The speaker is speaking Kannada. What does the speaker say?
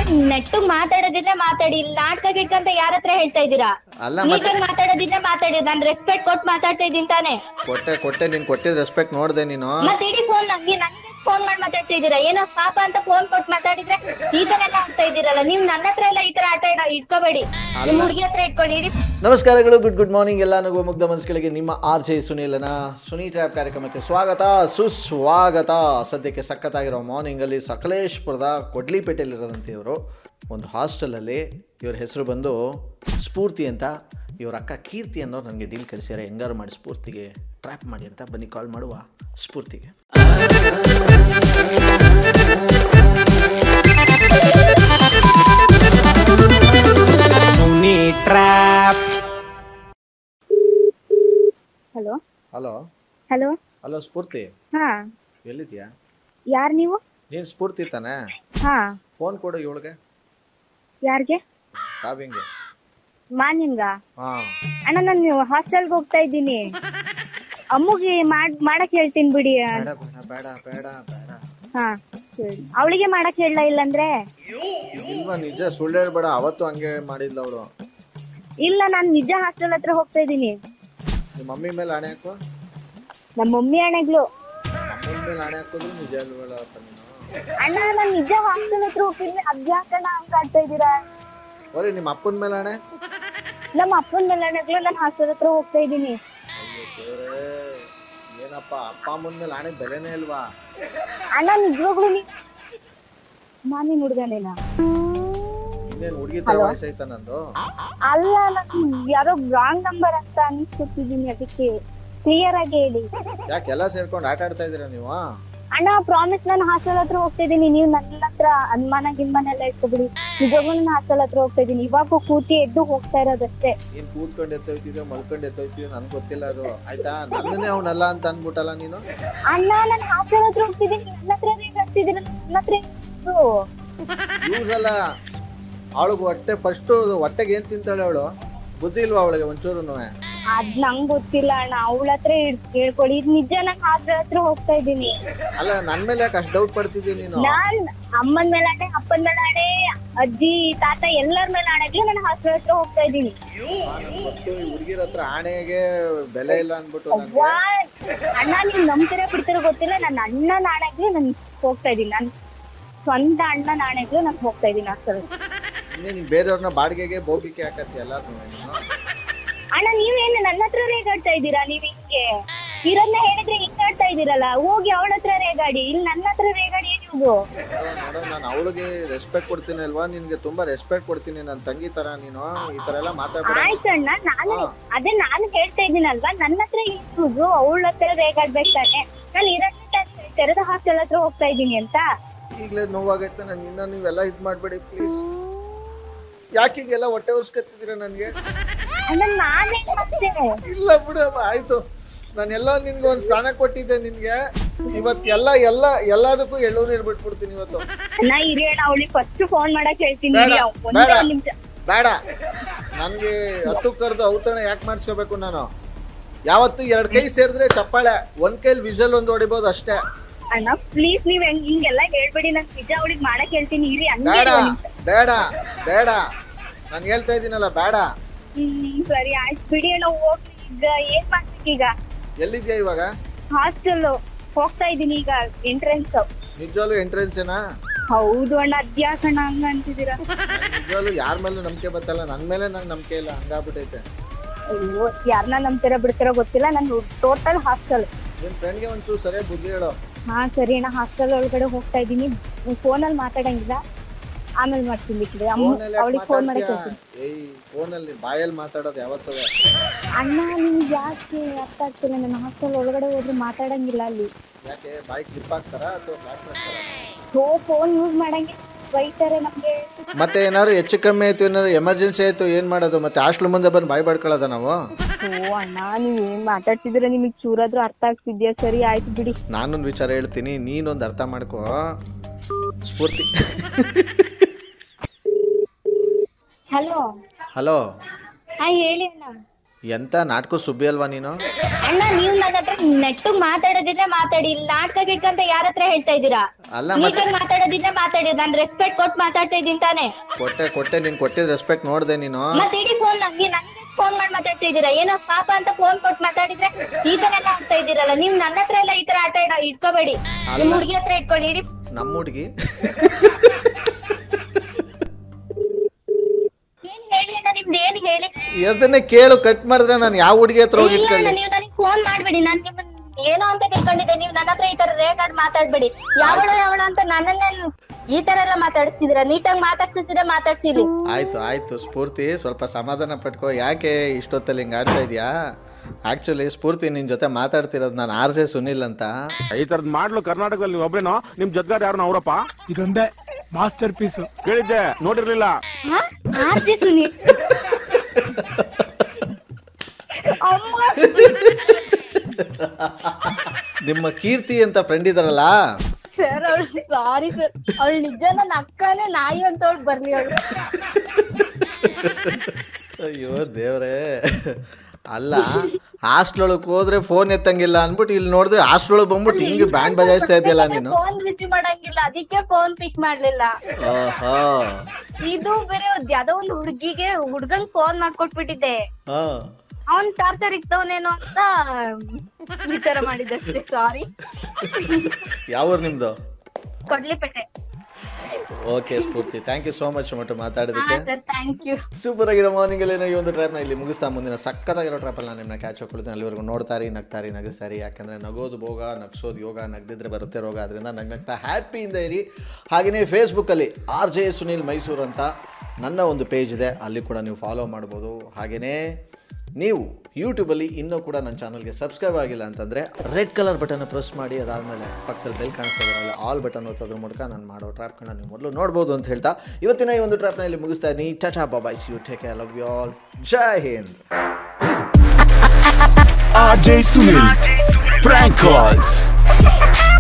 ನೆಟ್ಟು ಮಾತಾಡೋದಿದ್ರೆ ಮಾತಾಡಿ ಇಲ್ಲಿ ನಾಟಕ ಗಿಟ್ಕಂತ ಯಾರ ಹತ್ರ ಹೇಳ್ತಾ ಇದ್ದೀರಾ ಅಲ್ಲ ಮತ್ತೆ ನೀಟಾಗಿ ಮಾತಾಡೋದಿದ್ರೆ ಮಾತಾಡಿ ನಾನ್ ರೆಸ್ಪೆಕ್ಟ್ ಕೊಟ್ಟು ಮಾತಾಡ್ತಾ ಇದ್ದೀನಿ ತಾನೆ ಕೊಟ್ಟೆ ಕೊಟ್ಟೆ ನೀನು ಕೊಟ್ಟಿದ್ದ ರೆಸ್ಪೆಕ್ಟ್ ನೋಡಿದೆ ನೀನು ಮತ್ತೆ ಇಡೀ ಫೋನ್ ನಂಗೆ ನನಗೆ ಫೋನ್ ಮಾಡಿ ಮಾತಾಡ್ತಾ ಇದ್ದೀರಾ ಏನೋ ಪಾಪ ಅಂತ ಫೋನ್ ಕೊಟ್ಟು ಮಾತಾಡಿದ್ರೆ ಈ ತರ ಎಲ್ಲ ಆಡ್ತಾ ಇದ್ದೀರಲ್ಲ ನೀವ್ ನನ್ನ ಹತ್ರ ಎಲ್ಲ ಈ ತರ ಆಟ ಇಡ ಇಟ್ಕೋಬೇಡಿ ನಿಮ್ ಹುಡುಗಿ ಹತ್ರ ಇಟ್ಕೊಳ್ಳಿ ಇಡೀ ನಮಸ್ಕಾರಗಳು ಗುಡ್ ಗುಡ್ ಮಾರ್ನಿಂಗ್ ಎಲ್ಲ ನಗುವ ಮುಗ್ಧ ಮನಸ್ಸುಗಳಿಗೆ ನಿಮ್ಮ ಆರ್ ಜೆ ಸುನೀಲನ ಸುನಿ ಟ್ರ್ಯಾಪ್ ಕಾರ್ಯಕ್ರಮಕ್ಕೆ ಸ್ವಾಗತ ಸುಸ್ವಾಗತ ಸದ್ಯಕ್ಕೆ ಸಖತ್ತಾಗಿರೋ ಮಾರ್ನಿಂಗಲ್ಲಿ ಸಕಲೇಶ್ಪುರದ ಕೊಡ್ಲಿಪೇಟೆಯಲ್ಲಿರೋದಂತೆ ಇವರು ಒಂದು ಹಾಸ್ಟೆಲಲ್ಲಿ ಇವ್ರ ಹೆಸರು ಬಂದು ಸ್ಫೂರ್ತಿ ಅಂತ ಇವ್ರ ಅಕ್ಕ ಕೀರ್ತಿ ಅನ್ನೋರು ನನಗೆ ಡೀಲ್ ಕಳಿಸ್ಯಾರೆ ಹೆಂಗಾರು ಮಾಡಿ ಸ್ಫೂರ್ತಿಗೆ ಟ್ರ್ಯಾಪ್ ಮಾಡಿ ಅಂತ ಬನ್ನಿ ಕಾಲ್ ಮಾಡುವ ಸ್ಫೂರ್ತಿಗೆ Suni trap hello hello hello hello Spoorthi ಹಾ ಎಲ್ಲಿದ್ಯಾ ಯಾರ್ ನೀವು ನೀನು ಸ್ಫೂರ್ತಿ ತಾನೇ ಹಾ ಫೋನ್ ಕೊಡು ಇವಳಿಗೆ ಯಾರ್ಗೆ ಕಾವ್ಯಂಗೆ ಮಾನ್ಯಂಗ ಹಾಂ ಅಣ್ಣ ನಾನು ಹಾಸ್ಟೆಲ್ಗೆ ಹೋಗ್ತಾ ಇದ್ದೀನಿ ಅಮ್ಮಗೆ ಮಾಡ್ ಮಾಡಕ್ ಹೇಳ್ತೀನಿ ಬಿಡಿ ಬೇಡ ಬೇಡ ಬೇಡ ಬೇಡ ಬೇಡ ಹಾ ಸರಿ ಅವಳಿಗೆ ಮಾಡಕ್ ಹೇಳ ಇಲ್ಲಂದ್ರೆ ಇಲ್ವಾ ನಿಜ ಸುಳ್ಳು ಹೇಳ್ಬೇಡ ಅವತ್ತು ಹಂಗೆ ಮಾಡಿದ್ಲ ಅವಳು ಇಲ್ಲ ನಾನು ನಿಜ ಹಾಸ್ಟೆಲ್ ಹತ್ರ ಹೋಗ್ತಾ ಇದ್ದೀನಿ ನಿಮ್ಮ ಮಮ್ಮಿ ಮೇಲೆ ಹಣೆ ಹಾಕು ನಮ್ಮ ಮಮ್ಮಿ ಅಣ್ಣಗಳು ಅಮ್ಮನ ಮೇಲೆ ಹಣೆ ಹಾಕೋದು ನಿಜ ಅಲ್ವಲ್ಲ ಅಪ್ಪ ನೀನು ಅಣ್ಣ ನಾನು ನಿಜ ಹಾಸ್ಟೆಲ್ ಹತ್ರ ಹೋಗ್ತಿದ್ದೀನಿ ಅದ್ಯಾಕಣ್ಣ ಹಂಗ್ ಆಡ್ತಾ ಇದ್ದೀರಾ ಒಳ್ಳೆ ನಿಮ್ಮ ಅಪ್ಪನ ಮೇಲೆ ಹಣೆ ನಮ್ಮ ಅಪ್ಪನ ಮೇಲೆ ಅಣ್ಣಗಳು ನಾನು ಹಾಸ್ಟೆಲ್ ಹತ್ರ ಹೋಗ್ತಾ ಇದ್ದೀನಿ ಅಯ್ಯೋ ದೇವ್ರೇ ಏನಪ್ಪ ಅಪ್ಪ ಅಮ್ಮನ ಮೇಲೆ ಹಣೆ ಬೆಲೆನೇ ಇಲ್ವಾ ಅಣ್ಣ ನಿಜವಾಗ್ಲು ನೀ ಮಾನಿ ಹುಡ್ಗನೇನಾ ಇನ್ನೇನು ಹುಡುಗಿ ತರ ವಯಸ್ಸೈತ ನಂದು ಅಲ್ಲ ನಾನು ಯಾರೋ ರಾಂಗ್ ನಂಬರ್ ಅಂತ ಅನ್ಸ್ಕೊತಿದ್ದೀನಿ ಅದಕ್ಕೆ ಕ್ಲಿಯರ್ ಆಗಿ ಹೇಳಿ ಯಾಕೆ ಎಲ್ಲ ಸೇರ್ಕೊಂಡು ಆಟ ಆಡ್ತಾ ಇದೀರಾ ನೀವು ಅಣ್ಣ ಪ್ರಾಮಿಸ್ ನಾನು ಹಾಸ್ಟೆಲ್ ಹತ್ರ ಹೋಗ್ತಾ ಇದ್ದೀನಿ ನೀವು ನನ್ನ ಹತ್ರ ಅನುಮಾನ ಗಿನ್ಮಾನ ಎಲ್ಲ ಇಟ್ಕೊಬಿಡಿ ನಿಜವಾಗ್ಲೂ ನಾನು ಹಾಸ್ಟೆಲ್ ಹತ್ರ ಹೋಗ್ತಾ ಇದ್ದೀನಿ ಇವಾಗ ಕೂತಿ ಎದ್ದು ಹೋಗ್ತಾ ಇರೋದಷ್ಟೇ ನೀನ್ ಕೂತ್ಕೊಂಡು ಎತ್ತೋಯ್ತಿದ್ಯೋ ಮಲ್ಕೊಂಡು ಎತ್ತೋಯ್ತಿದ್ಯೋ ನನ್ಗೆ ಗೊತ್ತಿಲ್ಲ ಅದು ಆಯ್ತಾ ನನ್ನನ್ನೇ ಅವನಲ್ಲ ಅಂತ ಅನ್ಬಿಟ್ಟಲ್ಲ ನೀನು ಅಣ್ಣ ನಾನು ಹಾಸ್ಟೆಲ್ ಹತ್ರ ಹೋಗ್ತಿದ್ದೀನಿ ನನ್ನ ಹತ್ರ ಹೇಗೆ ಆಗ್ತಿದ್ದೀರ ನನ್ನ ಹತ್ರ ಇದು. ಯೂಸ್ ಅಲ್ಲ ಅವಳಿಗೆ ಹೊಟ್ಟೆ ಫಸ್ಟು ಹೊಟ್ಟೆಗೆ ಏನ್ ತಿಂತಾಳೆ ಅವಳು ಬುದ್ಧಿ ಇಲ್ವಾ ಅವಳಿಗೆ ಒಂಚೂರು ಅದ್ ನಂಗ್ ಗೊತ್ತಿಲ್ಲ ಅಣ್ಣ ಅವಳ ಹತ್ರ ಹೇಳ್- ಹೇಳ್ಕೊಳ್ಳಿ ಇದು ನಿಜ ನಾನು ಹಾಸ್ಟೆಲ್ ಹತ್ರ ಹೋಗ್ತಾ ಇದ್ದೀನಿ ಅಲ್ಲ ನನ್ ಮೇಲೆ ಯಾಕೆ ಅಷ್ಟು ಡೌಟ್ ಪಡ್ತಿದ್ದೀನಿ ನೀನು ನಾನ್ ಅಮ್ಮನ ಮೇಲೆ ಆಣೆ ಅಪ್ಪನ ಮೇಲೆ ಆಣೆ ಅಜ್ಜಿ ತಾತ ಎಲ್ಲರ ಮೇಲೆ ಆಣೆಗ್ಲಿ ನಾನು ಹಾಸ್ಟೆಲ್ ಹತ್ರ ಹೋಗ್ತಾ ಇದ್ದೀನಿ ಗೊತ್ತು ಈ ಹುಡುಗಿರ ಹತ್ರ ಆಣೆಗೆ ಬೆಲೆ ಇಲ್ಲ ಅನ್ಬಿಟ್ಟು ನನ್ಗೆ ವಾ, ಅಣ್ಣ ನೀವ್ ನಂಬ್ತೀರಾ ಬಿಡ್ತೀರಾ ಗೊತ್ತಿಲ್ಲ ನನ್ನ ಅಣ್ಣ ನಾಣೆಗ್ಲಿ ನಾನು ಹೋಗ್ತಾ ಇದ್ದೀನಿ ನನ್ ಸ್ವಂತ ಅಣ್ಣ ನಾಣೆಗ್ಲು ನಾನು ಹೋಗ್ತಾ ಇದ್ದೀನಿ ಹಾಸ್ಟೆಲ್ ಇನ್ನೇ ನೀನ್ ಬೇರೆಯವ್ರನ್ನ ಬಾಡಿಗೆಗೆ ಬೋಗಿಗೆ ಹಾಕತ್ತಿ ಎಲ್ಲಾರ್ನು ನೀನು ಅಣ್ಣ ನೀವೇನು ನನ್ನ ಹತ್ರ ರೇಗಾಡ್ತಾ ಇದ್ದೀರಾ ನೀವ್ ಹಿಂಗೆ ಇರೋದ್ನ ಹೇಳಿದ್ರೆ ಹಿಂಗ್ ಆಡ್ತಾ ಇದ್ದೀರಲ್ಲ ಹೋಗಿ ಅವಳ ಹತ್ರ ರೇಗಾಡಿ ಇಲ್ಲಿ ನನ್ನ ಹತ್ರ ರೇಗಾಡಿ ಏನು ನೋಡೋ ನೋಡೋ ನಾನು ಅವಳಿಗೆ ರೆಸ್ಪೆಕ್ಟ್ ಕೊಡ್ತೀನಿ ಅಲ್ವಾ ನಿನ್ಗೆ ತುಂಬಾ ರೆಸ್ಪೆಕ್ಟ್ ಕೊಡ್ತೀನಿ ನನ್ನ ತಂಗಿ ತರ ನೀನು ಈ ತರ ಎಲ್ಲ ಮಾತಾಡ್ಬೇಡ ಆಯ್ತಣ್ಣ ನಾನು ಅದೇ ನಾನು ಹೇಳ್ತಾ ಇದ್ದೀನಲ್ವಾ ನನ್ನ ಹತ್ರ ಇರುವುದು ಅವಳ ಹತ್ರ ರೇಗಾಡ್ಬೇಕಾನೆ ನಾನು ಇರೋದ್ನ ತೆರೆದ ಹಾಸ್ಟೆಲ್ ಹತ್ರ ಹೋಗ್ತಾ ಇದ್ದೀನಿ ಅಂತ ಈಗಲೇ ನೋವಾಗೈತೆ ನಾನು ಇನ್ನ ನೀವೆಲ್ಲ ಇದ್ ಮಾಡ್ಬೇಡಿ ಪ್ಲೀಸ್ ಯಾಕೆ ಈಗೆಲ್ಲ ಹೊಟ್ಟೆ ಉರ್ಸ್ಕೊತಿದ್ದೀರಾ ನನಗೆ ಅಣ್ಣ ನಾನೇ ಮತ್ತೆ ಇಲ್ಲ ಬಿಡಮ್ಮ ಆಯ್ತು ನಾನೆಲ್ಲ ನಿನ್ಗೆ ಒಂದು ಸ್ಥಾನ ಕೊಟ್ಟಿದ್ದೆ ನಿನ್ಗೆ ಇವತ್ತು ಎಲ್ಲ ಎಲ್ಲ ಎಲ್ಲದಕ್ಕೂ ಎಳ್ಳೂರು ನೀರು ಬಿಟ್ಬಿಡ್ತೀನಿ ಇವತ್ತು ನಾ ಹಿರಿಯಣ್ಣ ಅವಳಿಗೆ ಫಸ್ಟ್ ಫೋನ್ ಮಾಡಕ್ ಹೇಳ್ತೀನಿ ಬೇಡ, ಇರಿ, ಒಂದೇ ಬೇಡ. ಒಂದ್ ನಿಮಿಷ ಬೇಡ ನನಗೆ ಹತ್ತು ಕರೆದು ಔತಣ ಯಾಕೆ ಮಾಡಿಸ್ಕೋಬೇಕು ನಾನು ಯಾವತ್ತು ಎರಡು ಕೈ ಸೇರಿದ್ರೆ ಚಪ್ಪಾಳೆ ಒಂದ್ ಕೈಲಿ ವಿಸಲ್ ಒಂದು ಹೊಡಿಬೋದು ಅಷ್ಟೇ ಅಣ್ಣ ಪ್ಲೀಸ್ ನೀವ್ ಹೆಂಗ್ ಹಿಂಗೆಲ್ಲ ಹೇಳ್ಬೇಡಿ ನಾನ್ ನಿಜ ಅವಳಿಗೆ ಮಾಡಕ್ ಹೇಳ್ತೀನಿ ಇರಿ ಹಂಗೆ ಬೇಡ ಇರಿ ಒಂದ್ ನಿಮಿಷ. ಬೇಡ ಬೇಡ ನಾನು ಹೇಳ್ತಾ ಇದ್ದೀನಲ್ಲ ಬೇಡ ಹ್ಮ್ ಸರಿ ಆಯ್ತು ಬಿಡಿ ಅಣ್ಣ ಹೋಗ್ಲಿ ಈಗ ಏನ್ ಮಾಡ್ಬೇಕೀಗ ಎಲ್ಲಿದ್ಯಾ ಇವಾಗ ಹಾಸ್ಟೆಲ್ ಹೋಗ್ತಾ ಇದೀನಿ ಈಗ ಎಂಟ್ರೆನ್ಸ್ ನಿಜವಾಗ್ಲೂ ಎಂಟ್ರೆನ್ಸ್ ಏನಾ ಹೌದು ಅಣ್ಣ ಅದ್ಯಾಕಣ್ಣ ಹಂಗ ಅಂತಿದ್ದೀರಾ ನಿಜವಾಗ್ಲೂ ಯಾರ ಮೇಲೂ ನಂಬಿಕೆ ಬತ್ತಲ್ಲ ನನ್ನ ಮೇಲೆ ನಂಗೆ ನಂಬಿಕೆ ಇಲ್ಲ ಹಂಗಾಗ್ಬಿಟ್ಟೈತೆ ಅಯ್ಯೋ ಯಾರನ್ನ ನಂಬ್ತೀರಾ ಬಿಡ್ತೀರಾ ಗೊತ್ತಿಲ್ಲ ನಾನು ಟೋಟಲ್ ಹಾಸ್ಟೆಲ್ ನಿನ್ ಫ್ರೆಂಡ್ಗೆ ಒಂಚೂರು ಸರಿಯಾಗಿ ಬುದ್ಧಿ ಹೇಳು ಹಾ ಸರಿ ಅಣ್ಣ ಹಾಸ್ಟೆಲ್ ಒಳಗಡೆ ಹೋಗ್ತಾ ಇದೀನಿ ಫೋನಲ್ಲಿ ಮಾತಾಡಂಗಿಲ್ಲ ಆಮೇಲೆ ಮಾಡ್ತೀನಿ ಬಿಟ್ಟಿದೆ ಫೋನಲ್ಲಿ ಅವಳಿಗೆ ಫೋನ್ ಮಾಡಕ್ ಹೇಳ್ತೀನಿ ಏಯ್ ಫೋನಲ್ಲಿ ಬಾಯಲ್ಲಿ ಮಾತಾಡೋದು ಯಾವತ್ತೂ ಅಣ್ಣ ನಿಮ್ಗೆ ಯಾಕೆ ಅರ್ಥ ಆಗ್ತಿಲ್ಲ ನನ್ನ ಹಾಸ್ಟೆಲ್ ಒಳಗಡೆ ಹೋದ್ರೆ ಮಾತಾಡಂಗಿಲ್ಲ ಅಲ್ಲಿ ಯಾಕೆ ಬಾಯಿ ಕ್ಲಿಪ್ ಹಾಕ್ತಾರಾ ಅಥವಾ ಫ್ಲಾಟ್ ಮಾಡ್ತಾರಾ ಹೋ ಫೋನ್ ಯೂಸ್ ಮಾಡಂಗಿಲ್ಲ ಬೈತಾರೆ ನಮ್ಗೆ ಮತ್ತೆ ಏನಾದ್ರು ಹೆಚ್ಚು ಕಮ್ಮಿ ಆಯ್ತು ಏನಾದ್ರು ಎಮರ್ಜೆನ್ಸಿ ಆಯ್ತು ಏನ್ ಮಾಡೋದು ಮತ್ತೆ ಹಾಸ್ಟ್ಲ್ ಮುಂದೆ ಬಂದು ಬಾಯ್ ಬಡ್ಕೊಳ್ಳೋದ ನಾವು ಓ ಅಣ್ಣ ನೀವ್ ಏನ್ ಮಾತಾಡ್ತಿದ್ದೀರ ನಿಮಗ್ ಚೂರಾದ್ರೂ ಅರ್ಥ ಆಗ್ತಿದ್ಯಾ ಸರಿ ಆಯ್ತು ಬಿಡಿ ನಾನೊಂದು ವಿಚಾರ ಹೇಳ್ತೀನಿ ನೀನೊಂದು ಅರ್ಥ ಮಾಡ್ಕೋ ಸ್ಫೂರ್ತಿ ಹಲೋ ಹಲೋ ಹಾ ಹೇಳಿ ಅಣ್ಣ ಎಂತ ನಾಟಕ ಸುಬ್ಬಿ ಅಲ್ವಾ ನೀನು ಅಣ್ಣ ನೀವು ನನ್ನ ಹತ್ರ ನೆಟ್ಟಗ್ ಮಾತಾಡೋದಿದ್ರೆ ಮಾತಾಡಿ ಇಲ್ಲಿ ನಾಟಕ ಗಿಟ್ಕಂತ ಯಾರ ಹತ್ರ ಹೇಳ್ತಾ ಇದ್ದೀರಾ ಅಲ್ಲ ಮತ್ತೆ ನೀಟಾಗಿ ಮಾತಾಡೋದಿದ್ರೆ ಮಾತಾಡಿ ನಾನು ರೆಸ್ಪೆಕ್ಟ್ ಕೊಟ್ಟು ಮಾತಾಡ್ತಾ ಇದ್ದೀನಿ ತಾನೆ ಕೊಟ್ಟೆ ಕೊಟ್ಟೆ ನೀನು ಕೊಟ್ಟಿದ್ದ ರೆಸ್ಪೆಕ್ಟ್ ನೋಡಿದೆ ನೀನು ಮತ್ತೆ ಇಡೀ ಫೋನ್ ನನಗೆ ನನಗೆ ಫೋನ್ ಮಾಡಿ ಮಾತಾಡ್ತಾ ಇದ್ದೀರಾ ಏನೋ ಪಾಪ ಅಂತ ಫೋನ್ ಕೊಟ್ಟು ಮಾತಾಡಿದ್ರೆ ಈ ತರ ಎಲ್ಲ ಆಡ್ತಾ ಇದ್ದೀರಲ್ಲ ನೀವ್ ನನ್ನ ಹತ್ರ ಎಲ್ಲ ಈ ತರ ಆಟ ಇಡ ಇಟ್ಕೋಬೇಡಿ ನಿಮ್ ಹುಡುಗಿ ಹತ್ರ ಇಟ್ಕೊಳ್ಳಿ ಇಡೀ ನಮ್ಮ ಹುಡುಗಿ ಏನ್ ಹೇಳಿ ಅಣ್ಣ ನಿಮ್ದು ಏನ್ ಹೇಳಿ ಅದನ್ನೇ ಕೇಳು ಕಟ್ ಮಾಡಿದ್ರೆ ನಾನು ಯಾವ ಹುಡುಗಿ ಹತ್ರ ಹೋಗಿ ಇಲ್ಲ ಅಣ್ಣ ಇಟ್ಕೊಳ್ಳಿ ನೀವು ನನಗೆ ಫೋನ್ ಮಾಡ್ಬೇಡಿ ನಾನ್ ನಿಮ್ಮನ್ನ ಏನೋ ಅಂತ ತಿಳ್ಕೊಂಡಿದ್ದೆ ನೀವ್ ನನ್ನ ಹತ್ರ ಈ ತರ ರೇಟ್ ಆಡ್ ಮಾತಾಡ್ಬೇಡಿ ಯಾವಳು ಯಾವಳು ಅಂತ ನನ್ನನ್ನೇ ಈ ತರ ಎಲ್ಲ ಮಾತಾಡಿಸ್ತಿದ್ದೀರಾ ನೀಟಾಗಿ ಮಾತಾಡ್ಸ್ತಿದ್ದೀರಾ ಮಾತಾಡ್ಸಿಲಿ ಆಯ್ತು ಆಯ್ತು ಸ್ಫೂರ್ತಿ ಸ್ವಲ್ಪ ಸಮಾಧಾನ ಪಟ್ಕೋ ಯಾಕೆ ಇಷ್ಟೊತ್ತಲ್ಲಿ ಹಿಂಗೆ ಆಡ್ತಾ ಇದೆಯಾ ಆ್ಯಕ್ಚುಲಿ ಸ್ಫೂರ್ತಿ ನಿನ್ನ ಜೊತೆ ಮಾತಾಡ್ತಿರೋದು ನಾನು ಆರ್ ಜೆ ಸುನಿಲ್ ಅಂತ ಈ ತರದ್ ಮಾಡ್ಲು ಕರ್ನಾಟಕದಲ್ಲಿ ನೀವು ಒಬ್ರೇನೋ ನಿಮ್ ಜೊತೆಗಾರ ಯಾರು ಅವರಪ್ಪ ಇದೊಂದೇ ಮಾಸ್ಟರ್ ಪೀಸು ಕೇಳಿದ್ದೆ ನೋಡಿರ್ಲಿಲ್ಲ ಆರ್ಜಿ ಸುನಿ ಅಮ್ಮ ನಿಮ್ಮ ಕೀರ್ತಿ ಅಂತ ಫ್ರೆಂಡ್ ಇದಾರಲ್ಲ ಸರ್ ಅವಳು ಸಾರಿ ಸರ್ ಅವಳು ನಿಜ ನನ್ನ ಅಕ್ಕನೇ ನಾಯಿ ಅಂತ ಅವಳು ಬರ್ಲಿ ಅವಳು ಅಯ್ಯೋ ದೇವ್ರೇ ಅಲ್ಲ ಹಾಸ್ಟ್ಲೊಳಗೆ ಹೋದ್ರೆ ಫೋನ್ ಎತ್ತಂಗಿಲ್ಲ ಅನ್ಬಿಟ್ಟು ಇಲ್ಲಿ ನೋಡಿದ್ರೆ ಹಾಸ್ಟ್ಲೊಳಗೆ ಬಂದ್ಬಿಟ್ಟು ಹಿಂಗೆ ಬ್ಯಾಂಡ್ ಬಜಾಯಿಸ್ತಾ ಇದೆಯಲ್ಲ ನೀನು ಫೋನ್ ರಿಸೀವ್ ಮಾಡಂಗಿಲ್ಲ ಅದಕ್ಕೆ ಫೋನ್ ಪಿಕ್ ಮಾಡ್ಲಿಲ್ಲ ಆಹಾ ಇದು ಬೇರೆ ಒಂದ್ ಯಾವ್ದೋ ಒಂದು ಹುಡುಗಿಗೆ ಹುಡ್ಗಂಗ್ ಫೋನ್ ಮಾಡ್ಕೊಟ್ಬಿಟ್ಟಿದ್ದೆ ಹಾ ಅವನ್ ಟಾರ್ಚರ್ ಇಕ್ತವನೇನೋ ಅಂತ ಈ ತರ ಮಾಡಿದ್ದಷ್ಟೇ ಸಾರಿ ಯಾವ ನಿಮ್ದು Kodlipet okay Spoorthi thank you so much ಮಟ್ಟು ಹಾ ಮಾತಾಡೋದಕ್ಕೆ ಸರ್ ಥ್ಯಾಂಕ್ ಯು ಸೂಪರ್ ಆಗಿರೋ ಮಾರ್ನಿಂಗ್ ಅಲ್ಲಿ ಈ ಒಂದು ಟ್ರ್ಯಾಪ್ನ ಇಲ್ಲಿ ಮುಗಿಸ್ತಾ ಮುಂದಿನ ಸಕ್ಕತ್ತಾಗಿರೋ ಟ್ರ್ಯಾಪಲ್ಲಿ ನಾನು ನಿಮ್ಮನ್ನ ಕ್ಯಾಚ್ ಹಾಕೊಳ್ತೀನಿ ಅಲ್ಲಿವರೆಗೂ ನೋಡ್ತಾರಿ ನಗ್ತಾರಿ ನಗಿಸ್ತಾರಿ ಯಾಕಂದರೆ ನಗೋದು ಭೋಗ ನಗ್ಸೋದು ಯೋಗ ನಗ್ದಿದ್ರೆ ಬರುತ್ತೆ ರೋಗ ಅದರಿಂದ ನಗ್ ನಗ್ತಾ ಹ್ಯಾಪಿಯಿಂದ ಇರಿ ಹಾಗೆಯೇ ಫೇಸ್ಬುಕ್ಕಲ್ಲಿ ಆರ್ ಜೆ ಸುನಿಲ್ ಮೈಸೂರು ಅಂತ ನನ್ನ ಒಂದು ಪೇಜ್ ಇದೆ ಅಲ್ಲಿ ಕೂಡ ನೀವು ಫಾಲೋ ಮಾಡ್ಬೋದು ಹಾಗೆಯೇ ನೀವು ಯೂಟ್ಯೂಬಲ್ಲಿ ಇನ್ನೂ ಕೂಡ ನನ್ನ ಚಾನಲ್ಗೆ ಸಬ್ಸ್ಕ್ರೈಬ್ ಆಗಿಲ್ಲ ಅಂತಂದರೆ ರೆಡ್ ಕಲರ್ ಬಟನ್ ಪ್ರೆಸ್ ಮಾಡಿ ಅದಾದಮೇಲೆ ಪಕ್ಕದಲ್ಲಿ ಬೆಲ್ ಕಾಣಿಸ್ತಾ ಇರೋಲ್ಲ ಆಲ್ ಬಟನ್ ಒತ್ತೋದ್ರ ಮೂಲಕ ನಾನು ಮಾಡೋ ಟ್ರ್ಯಾಪ್ಗಳನ್ನ ನೀವು ಮೊದಲು ನೋಡ್ಬೋದು ಅಂತ ಹೇಳ್ತಾ ಇವತ್ತಿನ ಈ ಒಂದು ಟ್ರ್ಯಾಪ್ನ ಇಲ್ಲಿ ಮುಗಿಸ್ತಾ ಇದ್ದೀನಿ tata bye byes you take I love you all ಜೈ ಹಿಂದ್ RJ Sunil. Prank calls.